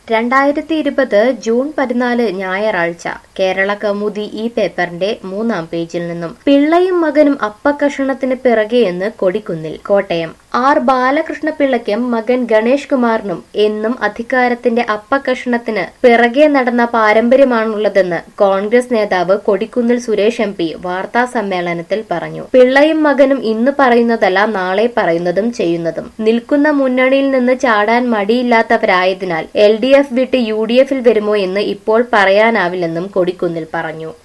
രണ്ടായിരത്തി ഇരുപത് ജൂൺ പതിനാല് ഞായറാഴ്ച കേരള കൗമുദി ഈ പേപ്പറിന്റെ മൂന്നാം പേജിൽ നിന്നും പിള്ളയും മകനും അപ്പക്കഷണത്തിന് പിറകെയെന്ന് കൊടിക്കുന്നിൽ കോട്ടയം ആർ ബാലകൃഷ്ണപിള്ളയ്ക്കും മകൻ ഗണേഷ് കുമാറിനും എന്നും അധികാരത്തിന്റെ അപ്പക്കഷണത്തിന് പിറകെ നടന്ന പാരമ്പര്യമാണുള്ളതെന്ന് കോൺഗ്രസ് നേതാവ് കൊടിക്കുന്നിൽ സുരേഷ് എം പി വാർത്താ സമ്മേളനത്തിൽ പറഞ്ഞു പിള്ളയും മകനും ഇന്ന് പറയുന്നതല്ല നാളെ പറയുന്നതും ചെയ്യുന്നതും നിൽക്കുന്ന മുന്നണിയിൽ നിന്ന് ചാടാൻ മടിയില്ലാത്തവരായതിനാൽ എൽ ഡി എഫ് വിട്ട് യു ഡി എഫിൽ വരുമോ എന്ന് ഇപ്പോൾ പറയാനാവില്ലെന്നും കൊടിക്കുന്നിൽ പറഞ്ഞു